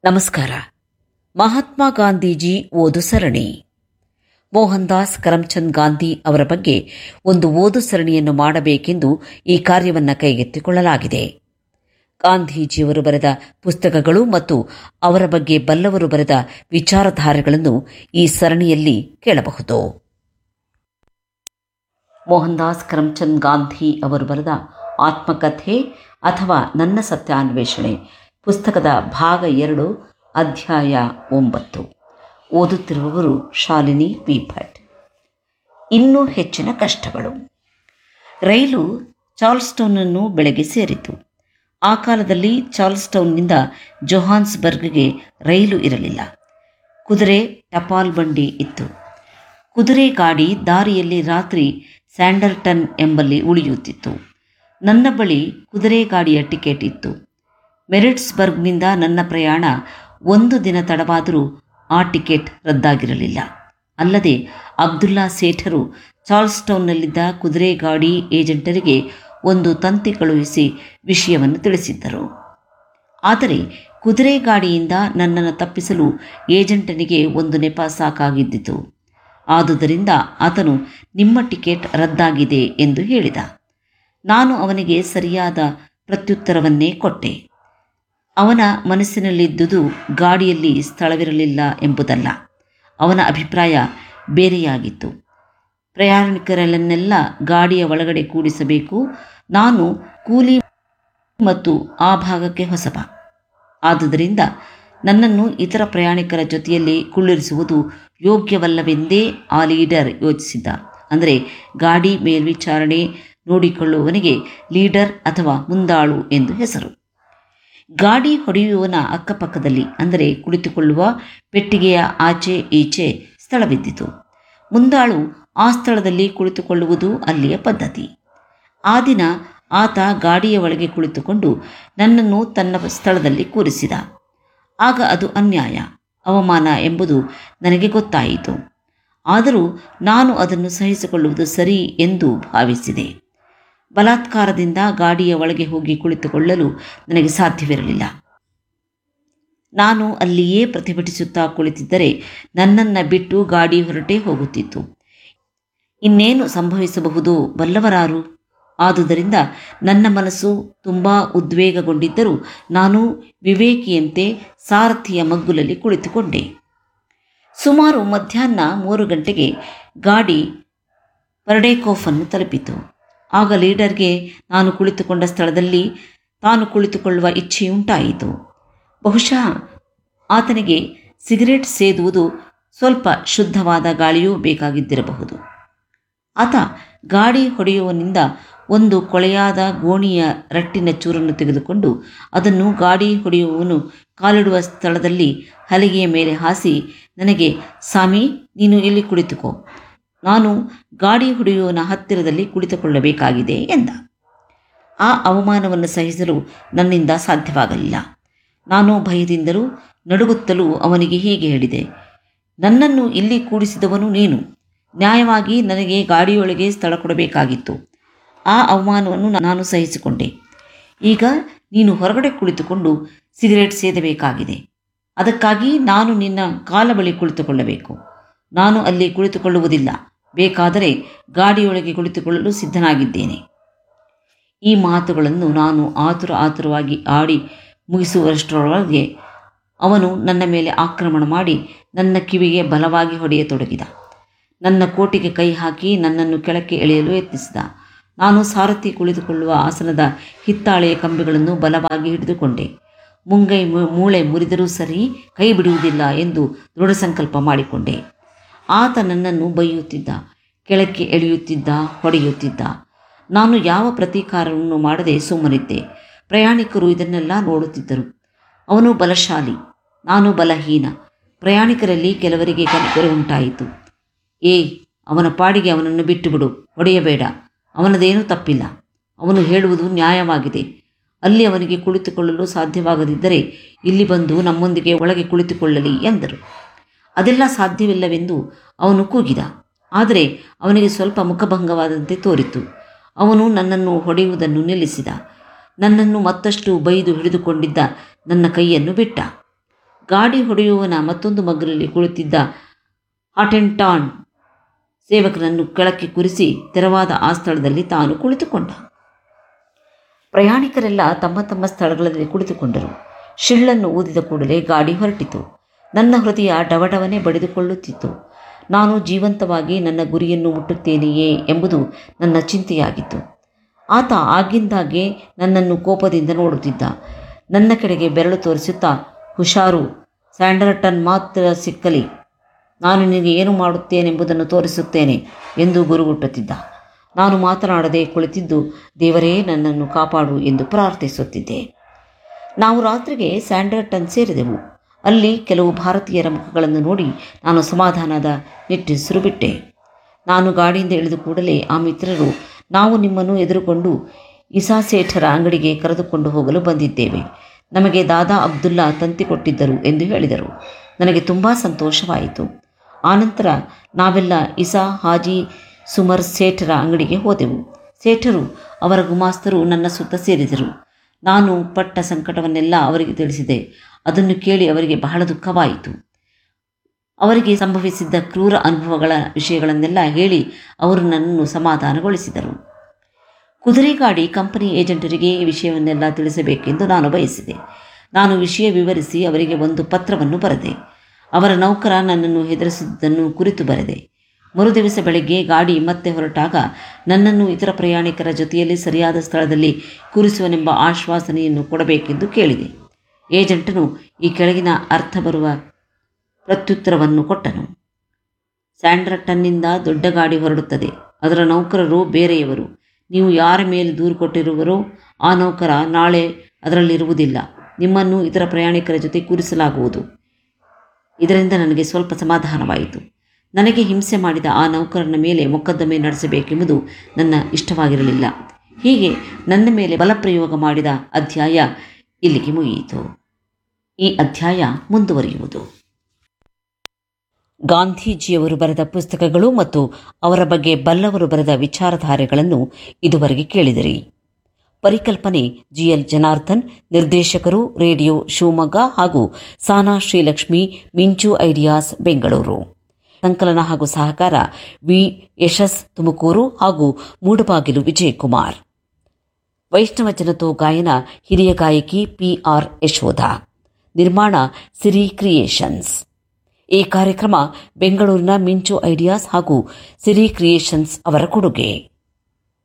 ನಮಸ್ಕಾರ ಮಹಾತ್ಮ ಗಾಂಧೀಜಿ ಓದು ಸರಣಿ ಮೋಹನ್ ದಾಸ್ ಕರಮ್ಚಂದ್ ಗಾಂಧಿ ಅವರ ಬಗ್ಗೆ ಒಂದು ಓದು ಸರಣಿಯನ್ನು ಮಾಡಬೇಕೆಂದು ಈ ಕಾರ್ಯವನ್ನು ಕೈಗೆತ್ತಿಕೊಳ್ಳಲಾಗಿದೆ ಗಾಂಧೀಜಿಯವರು ಬರೆದ ಪುಸ್ತಕಗಳು ಮತ್ತು ಅವರ ಬಗ್ಗೆ ಬಲ್ಲವರು ಬರೆದ ವಿಚಾರಧಾರೆಗಳನ್ನು ಈ ಸರಣಿಯಲ್ಲಿ ಕೇಳಬಹುದು ಮೋಹನ್ ದಾಸ್ ಕರಮ್ಚಂದ್ ಗಾಂಧಿ ಅವರು ಬರೆದ ಆತ್ಮಕಥೆ ಅಥವಾ ನನ್ನ ಸತ್ಯಾನ್ವೇಷಣೆ ಪುಸ್ತಕದ ಭಾಗ ಎರಡು ಅಧ್ಯಾಯ ಒಂಬತ್ತು ಓದುತ್ತಿರುವವರು ಶಾಲಿನಿ ವಿ ಭಟ್ ಇನ್ನೂ ಹೆಚ್ಚಿನ ಕಷ್ಟಗಳು ರೈಲು ಚಾರ್ಲ್ಸ್ಟೌನನ್ನು ಬೆಳಗ್ಗೆ ಸೇರಿತು ಆ ಕಾಲದಲ್ಲಿ ಚಾರ್ಲ್ಸ್ಟೌನ್ನಿಂದ ಜೊಹಾನ್ಸ್ಬರ್ಗ್ಗೆ ರೈಲು ಇರಲಿಲ್ಲ ಕುದುರೆ ಟಪಾಲ್ ಬಂಡಿ ಇತ್ತು ಕುದುರೆ ಗಾಡಿ ದಾರಿಯಲ್ಲಿ ರಾತ್ರಿ ಸ್ಯಾಂಡಲ್ಟನ್ ಎಂಬಲ್ಲಿ ಉಳಿಯುತ್ತಿತ್ತು ನನ್ನ ಬಳಿ ಕುದುರೆ ಗಾಡಿಯ ಟಿಕೆಟ್ ಇತ್ತು ಮೆರಿಟ್ಸ್ಬರ್ಗ್ನಿಂದ ನನ್ನ ಪ್ರಯಾಣ ಒಂದು ದಿನ ತಡವಾದರೂ ಆ ಟಿಕೆಟ್ ರದ್ದಾಗಿರಲಿಲ್ಲ ಅಲ್ಲದೆ ಅಬ್ದುಲ್ಲಾ ಸೇಠರು ಚಾರ್ಲ್ಸ್ಟೌನ್ನಲ್ಲಿದ್ದ ಕುದುರೆ ಗಾಡಿ ಏಜೆಂಟರಿಗೆ ಒಂದು ತಂತಿ ಕಳುಹಿಸಿ ವಿಷಯವನ್ನು ತಿಳಿಸಿದ್ದರು ಆದರೆ ಕುದುರೆ ಗಾಡಿಯಿಂದ ನನ್ನನ್ನು ತಪ್ಪಿಸಲು ಏಜೆಂಟನಿಗೆ ಒಂದು ನೆಪ ಸಾಕಾಗಿದ್ದಿತು ಆದುದರಿಂದ ಆತನು ನಿಮ್ಮ ಟಿಕೆಟ್ ರದ್ದಾಗಿದೆ ಎಂದು ಹೇಳಿದ ನಾನು ಅವನಿಗೆ ಸರಿಯಾದ ಪ್ರತ್ಯುತ್ತರವನ್ನೇ ಕೊಟ್ಟೆ ಅವನ ಮನಸ್ಸಿನಲ್ಲಿದ್ದುದು ಗಾಡಿಯಲ್ಲಿ ಸ್ಥಳವಿರಲಿಲ್ಲ ಎಂಬುದಲ್ಲ ಅವನ ಅಭಿಪ್ರಾಯ ಬೇರೆಯಾಗಿತ್ತು ಪ್ರಯಾಣಿಕರನ್ನೆಲ್ಲ ಗಾಡಿಯ ಒಳಗಡೆ ಕೂಡಿಸಬೇಕು ನಾನು ಕೂಲಿ ಮತ್ತು ಆ ಭಾಗಕ್ಕೆ ಹೊಸಬ ಆದುದರಿಂದ ನನ್ನನ್ನು ಇತರ ಪ್ರಯಾಣಿಕರ ಜೊತೆಯಲ್ಲಿ ಕುಳ್ಳಿರಿಸುವುದು ಯೋಗ್ಯವಲ್ಲವೆಂದೇ ಆ ಲೀಡರ್ ಯೋಚಿಸಿದ್ದ ಅಂದರೆ ಗಾಡಿ ಮೇಲ್ವಿಚಾರಣೆ ನೋಡಿಕೊಳ್ಳುವವನಿಗೆ ಲೀಡರ್ ಅಥವಾ ಮುಂದಾಳು ಎಂದು ಹೆಸರು ಗಾಡಿ ಹೊಡೆಯುವವನ ಅಕ್ಕಪಕ್ಕದಲ್ಲಿ ಅಂದರೆ ಕುಳಿತುಕೊಳ್ಳುವ ಪೆಟ್ಟಿಗೆಯ ಆಚೆ ಈಚೆ ಸ್ಥಳವಿದ್ದಿತು ಮುಂದಾಳು ಆ ಸ್ಥಳದಲ್ಲಿ ಕುಳಿತುಕೊಳ್ಳುವುದು ಅಲ್ಲಿಯ ಪದ್ಧತಿ ಆ ದಿನ ಆತ ಗಾಡಿಯ ಒಳಗೆ ಕುಳಿತುಕೊಂಡು ನನ್ನನ್ನು ತನ್ನ ಸ್ಥಳದಲ್ಲಿ ಕೂರಿಸಿದ ಆಗ ಅದು ಅನ್ಯಾಯ ಅವಮಾನ ಎಂಬುದು ನನಗೆ ಗೊತ್ತಾಯಿತು ಆದರೂ ನಾನು ಅದನ್ನು ಸಹಿಸಿಕೊಳ್ಳುವುದು ಸರಿ ಎಂದು ಭಾವಿಸಿದೆ ಬಲಾತ್ಕಾರದಿಂದ ಗಾಡಿಯ ಒಳಗೆ ಹೋಗಿ ಕುಳಿತುಕೊಳ್ಳಲು ನನಗೆ ಸಾಧ್ಯವಿರಲಿಲ್ಲ ನಾನು ಅಲ್ಲಿಯೇ ಪ್ರತಿಭಟಿಸುತ್ತಾ ಕುಳಿತಿದ್ದರೆ ನನ್ನನ್ನು ಬಿಟ್ಟು ಗಾಡಿ ಹೊರಟೇ ಹೋಗುತ್ತಿತ್ತು ಇನ್ನೇನು ಸಂಭವಿಸಬಹುದು ಬಲ್ಲವರಾರು ಆದುದರಿಂದ ನನ್ನ ಮನಸ್ಸು ತುಂಬ ಉದ್ವೇಗಗೊಂಡಿದ್ದರೂ ನಾನು ವಿವೇಕಿಯಂತೆ ಸಾರಥಿಯ ಮಗ್ಗುಲಲ್ಲಿ ಕುಳಿತುಕೊಂಡೆ ಸುಮಾರು ಮಧ್ಯಾಹ್ನ ಮೂರು ಗಂಟೆಗೆ ಗಾಡಿ ಪರ್ಡೇಕೋಫನ್ನು ತಲುಪಿತು ಆಗ ಲೀಡರ್ಗೆ ನಾನು ಕುಳಿತುಕೊಂಡ ಸ್ಥಳದಲ್ಲಿ ತಾನು ಕುಳಿತುಕೊಳ್ಳುವ ಇಚ್ಛೆಯುಂಟಾಯಿತು ಬಹುಶಃ ಆತನಿಗೆ ಸಿಗರೇಟ್ ಸೇದುವುದು ಸ್ವಲ್ಪ ಶುದ್ಧವಾದ ಗಾಳಿಯೂ ಬೇಕಾಗಿದ್ದಿರಬಹುದು ಆತ ಗಾಡಿ ಹೊಡೆಯುವನಿಂದ ಒಂದು ಕೊಳೆಯಾದ ಗೋಣಿಯ ರಟ್ಟಿನ ಚೂರನ್ನು ತೆಗೆದುಕೊಂಡು ಅದನ್ನು ಗಾಡಿ ಹೊಡೆಯುವವನು ಕಾಲಿಡುವ ಸ್ಥಳದಲ್ಲಿ ಹಲಿಗೆಯ ಮೇಲೆ ಹಾಸಿ ನನಗೆ ಸ್ವಾಮಿ ನೀನು ಇಲ್ಲಿ ಕುಳಿತುಕೋ ನಾನು ಗಾಡಿ ಹೊಡೆಯುವವನ ಹತ್ತಿರದಲ್ಲಿ ಕುಳಿತುಕೊಳ್ಳಬೇಕಾಗಿದೆ ಎಂದ ಆ ಅವಮಾನವನ್ನು ಸಹಿಸಲು ನನ್ನಿಂದ ಸಾಧ್ಯವಾಗಲಿಲ್ಲ ನಾನು ಭಯದಿಂದಲೂ ನಡುಗುತ್ತಲೂ ಅವನಿಗೆ ಹೀಗೆ ಹೇಳಿದೆ ನನ್ನನ್ನು ಇಲ್ಲಿ ಕೂಡಿಸಿದವನು ನೀನು ನ್ಯಾಯವಾಗಿ ನನಗೆ ಗಾಡಿಯೊಳಗೆ ಸ್ಥಳ ಕೊಡಬೇಕಾಗಿತ್ತು ಆ ಅವಮಾನವನ್ನು ನಾನು ಸಹಿಸಿಕೊಂಡೆ ಈಗ ನೀನು ಹೊರಗಡೆ ಕುಳಿತುಕೊಂಡು ಸಿಗರೇಟ್ ಸೇದಬೇಕಾಗಿದೆ ಅದಕ್ಕಾಗಿ ನಾನು ನಿನ್ನ ಕಾಲ ಬಳಿ ಕುಳಿತುಕೊಳ್ಳಬೇಕು ನಾನು ಅಲ್ಲಿ ಕುಳಿತುಕೊಳ್ಳುವುದಿಲ್ಲ ಬೇಕಾದರೆ ಗಾಡಿಯೊಳಗೆ ಕುಳಿತುಕೊಳ್ಳಲು ಸಿದ್ಧನಾಗಿದ್ದೇನೆ ಈ ಮಾತುಗಳನ್ನು ನಾನು ಆತುರ ಆತುರವಾಗಿ ಆಡಿ ಮುಗಿಸುವಷ್ಟರೊಳಗೆ ಅವನು ನನ್ನ ಮೇಲೆ ಆಕ್ರಮಣ ಮಾಡಿ ನನ್ನ ಕಿವಿಗೆ ಬಲವಾಗಿ ಹೊಡೆಯತೊಡಗಿದ ನನ್ನ ಕೋಟಿಗೆ ಕೈ ಹಾಕಿ ನನ್ನನ್ನು ಕೆಳಕ್ಕೆ ಎಳೆಯಲು ಯತ್ನಿಸಿದ ನಾನು ಸಾರಥಿ ಕುಳಿತುಕೊಳ್ಳುವ ಆಸನದ ಹಿತ್ತಾಳೆಯ ಕಂಬಿಗಳನ್ನು ಬಲವಾಗಿ ಹಿಡಿದುಕೊಂಡೆ ಮುಂಗೈ ಮೂಳೆ ಮುರಿದರೂ ಸರಿ ಕೈ ಬಿಡುವುದಿಲ್ಲ ಎಂದು ದೃಢ ಸಂಕಲ್ಪ ಮಾಡಿಕೊಂಡೆ ಆತ ನನ್ನನ್ನು ಬೈಯುತ್ತಿದ್ದ ಕೆಳಕ್ಕೆ ಎಳೆಯುತ್ತಿದ್ದ ಹೊಡೆಯುತ್ತಿದ್ದ ನಾನು ಯಾವ ಪ್ರತೀಕಾರವನ್ನು ಮಾಡದೆ ಸುಮ್ಮನಿದ್ದೆ ಪ್ರಯಾಣಿಕರು ಇದನ್ನೆಲ್ಲ ನೋಡುತ್ತಿದ್ದರು ಅವನು ಬಲಶಾಲಿ ನಾನು ಬಲಹೀನ ಪ್ರಯಾಣಿಕರಲ್ಲಿ ಕೆಲವರಿಗೆ ಕನಿಕರ ಉಂಟಾಯಿತು ಏ ಅವನ ಪಾಡಿಗೆ ಅವನನ್ನು ಬಿಟ್ಟುಬಿಡು ಹೊಡೆಯಬೇಡ ಅವನದೇನೂ ತಪ್ಪಿಲ್ಲ ಅವನು ಹೇಳುವುದು ನ್ಯಾಯವಾಗಿದೆ ಅಲ್ಲಿ ಅವನಿಗೆ ಕುಳಿತುಕೊಳ್ಳಲು ಸಾಧ್ಯವಾಗದಿದ್ದರೆ ಇಲ್ಲಿ ಬಂದು ನಮ್ಮೊಂದಿಗೆ ಒಳಗೆ ಕುಳಿತುಕೊಳ್ಳಲಿ ಎಂದರು ಅದೆಲ್ಲ ಸಾಧ್ಯವಿಲ್ಲವೆಂದು ಅವನು ಕೂಗಿದ ಆದರೆ ಅವನಿಗೆ ಸ್ವಲ್ಪ ಮುಖಭಂಗವಾದಂತೆ ತೋರಿತು ಅವನು ನನ್ನನ್ನು ಹೊಡೆಯುವುದನ್ನು ನಿಲ್ಲಿಸಿದ ನನ್ನನ್ನು ಮತ್ತಷ್ಟು ಬೈದು ಹಿಡಿದುಕೊಂಡಿದ್ದ ನನ್ನ ಕೈಯನ್ನು ಬಿಟ್ಟ ಗಾಡಿ ಹೊಡೆಯುವವನ ಮತ್ತೊಂದು ಮಗ್ಗಲಲ್ಲಿ ಕುಳಿತಿದ್ದ ಹಾಟೆಂಟಾನ್ ಸೇವಕನನ್ನು ಕೆಳಕ್ಕೆ ಕುರಿಸಿ ತೆರವಾದ ಆ ಸ್ಥಳದಲ್ಲಿ ತಾನು ಕುಳಿತುಕೊಂಡ ಪ್ರಯಾಣಿಕರೆಲ್ಲ ತಮ್ಮ ತಮ್ಮ ಸ್ಥಳಗಳಲ್ಲಿ ಕುಳಿತುಕೊಂಡರು ಶಿಳ್ಳನ್ನು ಊದಿದ ಕೂಡಲೇ ಗಾಡಿ ಹೊರಟಿತು ನನ್ನ ಹೃದಯ ಡವಡವನೆ ಬಡಿದುಕೊಳ್ಳುತ್ತಿತ್ತು ನಾನು ಜೀವಂತವಾಗಿ ನನ್ನ ಗುರಿಯನ್ನು ಮುಟ್ಟುತ್ತೇನೆಯೇ ಎಂಬುದು ನನ್ನ ಚಿಂತೆಯಾಗಿತ್ತು ಆತ ಆಗಿಂದಾಗೆ ನನ್ನನ್ನು ಕೋಪದಿಂದ ನೋಡುತ್ತಿದ್ದ ನನ್ನ ಕಡೆಗೆ ಬೆರಳು ತೋರಿಸುತ್ತಾ ಹುಷಾರು ಸ್ಯಾಂಡರ್ಟನ್ ಮಾತ್ರ ಸಿಕ್ಕಲಿ ನಾನು ನಿನಗೆ ಏನು ಮಾಡುತ್ತೇನೆಂಬುದನ್ನು ತೋರಿಸುತ್ತೇನೆ ಎಂದು ಗುರುಗುಟ್ಟುತ್ತಿದ್ದ ನಾನು ಮಾತನಾಡದೆ ಕುಳಿತಿದ್ದು ದೇವರೇ ನನ್ನನ್ನು ಕಾಪಾಡು ಎಂದು ಪ್ರಾರ್ಥಿಸುತ್ತಿದ್ದೆ ನಾವು ರಾತ್ರಿಗೆ ಸ್ಯಾಂಡರ್ಟನ್ ಸೇರಿದೆವು ಅಲ್ಲಿ ಕೆಲವು ಭಾರತೀಯರ ಮುಖಗಳನ್ನು ನೋಡಿ ನಾನು ಸಮಾಧಾನದ ನಿಟ್ಟುಸಿರು ಬಿಟ್ಟೆ ನಾನು ಗಾಡಿಯಿಂದ ಇಳಿದ ಕೂಡಲೇ ಆ ಮಿತ್ರರು ನಾವು ನಿಮ್ಮನ್ನು ಎದುರುಕೊಂಡು ಇಸಾ ಸೇಠರ ಅಂಗಡಿಗೆ ಕರೆದುಕೊಂಡು ಹೋಗಲು ಬಂದಿದ್ದೇವೆ ನಮಗೆ ದಾದಾ ಅಬ್ದುಲ್ಲಾ ತಂತಿ ಕೊಟ್ಟಿದ್ದರು ಎಂದು ಹೇಳಿದರು ನನಗೆ ತುಂಬ ಸಂತೋಷವಾಯಿತು ಆನಂತರ ನಾವೆಲ್ಲ ಇಸಾ ಹಾಜಿ ಸುಮರ್ ಸೇಠರ ಅಂಗಡಿಗೆ ಹೋದೆವು ಸೇಠರು ಅವರ ಗುಮಾಸ್ತರು ನನ್ನ ಸುತ್ತ ಸೇರಿದರು ನಾನು ಪಟ್ಟ ಸಂಕಟವನ್ನೆಲ್ಲ ಅವರಿಗೆ ತಿಳಿಸಿದೆ ಅದನ್ನು ಕೇಳಿ ಅವರಿಗೆ ಬಹಳ ದುಃಖವಾಯಿತು ಅವರಿಗೆ ಸಂಭವಿಸಿದ್ದ ಕ್ರೂರ ಅನುಭವಗಳ ವಿಷಯಗಳನ್ನೆಲ್ಲ ಹೇಳಿ ಅವರು ನನ್ನನ್ನು ಸಮಾಧಾನಗೊಳಿಸಿದರು ಕುದುರೆಗಾಡಿ ಕಂಪನಿ ಏಜೆಂಟರಿಗೆ ಈ ವಿಷಯವನ್ನೆಲ್ಲ ತಿಳಿಸಬೇಕೆಂದು ನಾನು ಬಯಸಿದೆ ನಾನು ವಿಷಯ ವಿವರಿಸಿ ಅವರಿಗೆ ಒಂದು ಪತ್ರವನ್ನು ಬರೆದೆ ಅವರ ನೌಕರ ನನ್ನನ್ನು ಹೆದರಿಸಿದ್ದನ್ನು ಕುರಿತು ಬರೆದೆ ಮರುದಿವಸ ಬೆಳಗ್ಗೆ ಗಾಡಿ ಮತ್ತೆ ಹೊರಟಾಗ ನನ್ನನ್ನು ಇತರ ಪ್ರಯಾಣಿಕರ ಜೊತೆಯಲ್ಲಿ ಸರಿಯಾದ ಸ್ಥಳದಲ್ಲಿ ಕೂರಿಸುವನೆಂಬ ಆಶ್ವಾಸನೆಯನ್ನು ಕೊಡಬೇಕೆಂದು ಕೇಳಿದೆ ಏಜೆಂಟನು ಈ ಕೆಳಗಿನ ಅರ್ಥ ಬರುವ ಪ್ರತ್ಯುತ್ತರವನ್ನು ಕೊಟ್ಟನು ಸ್ಯಾಂಡ್ರಟನ್ನಿಂದ ದೊಡ್ಡ ಗಾಡಿ ಹೊರಡುತ್ತದೆ ಅದರ ನೌಕರರು ಬೇರೆಯವರು ನೀವು ಯಾರ ಮೇಲೆ ದೂರು ಕೊಟ್ಟಿರುವರೋ ಆ ನೌಕರ ನಾಳೆ ಅದರಲ್ಲಿರುವುದಿಲ್ಲ ನಿಮ್ಮನ್ನು ಇತರ ಪ್ರಯಾಣಿಕರ ಜೊತೆ ಕೂರಿಸಲಾಗುವುದು ಇದರಿಂದ ನನಗೆ ಸ್ವಲ್ಪ ಸಮಾಧಾನವಾಯಿತು ನನಗೆ ಹಿಂಸೆ ಮಾಡಿದ ಆ ನೌಕರನ ಮೇಲೆ ಮೊಕದ್ದಮೆ ನಡೆಸಬೇಕೆಂಬುದು ನನ್ನ ಇಷ್ಟವಾಗಿರಲಿಲ್ಲ ಹೀಗೆ ನನ್ನ ಮೇಲೆ ಬಲಪ್ರಯೋಗ ಮಾಡಿದ ಅಧ್ಯಾಯ ಇಲ್ಲಿಗೆ ಮುಗಿಯಿತು ಈ ಅಧ್ಯಾಯ ಮುಂದುವರಿಯುವುದು ಗಾಂಧೀಜಿಯವರು ಬರೆದ ಪುಸ್ತಕಗಳು ಮತ್ತು ಅವರ ಬಗ್ಗೆ ಬಲ್ಲವರು ಬರೆದ ವಿಚಾರಧಾರೆಗಳನ್ನು ಇದುವರೆಗೆ ಕೇಳಿದಿರಿ ಪರಿಕಲ್ಪನೆ ಜಿಎಲ್ ಜನಾರ್ದನ್ ನಿರ್ದೇಶಕರು ರೇಡಿಯೋ ಶಿವಮೊಗ್ಗ ಹಾಗೂ ಸಾನಾ ಶ್ರೀಲಕ್ಷ್ಮಿ ಮಿಂಚು ಐಡಿಯಾಸ್ ಬೆಂಗಳೂರು ಸಂಕಲನ ಹಾಗೂ ಸಹಕಾರ ವಿ ಯಶಸ್ ತುಮಕೂರು ಹಾಗೂ ಮೂಡಬಾಗಿಲು ವಿಜಯಕುಮಾರ್ ವೈಷ್ಣವ ಜನತೋ ಗಾಯನ ಹಿರಿಯ ಗಾಯಕಿ ಪಿಆರ್ ಯಶೋಧ ನಿರ್ಮಾಣ ಸಿರಿ ಕ್ರಿಯೇಷನ್ಸ್ ಈ ಕಾರ್ಯಕ್ರಮ ಬೆಂಗಳೂರಿನ ಮಿಂಚು ಐಡಿಯಾಸ್ ಹಾಗೂ ಸಿರಿ ಕ್ರಿಯೇಷನ್ಸ್ ಅವರ ಕೊಡುಗೆ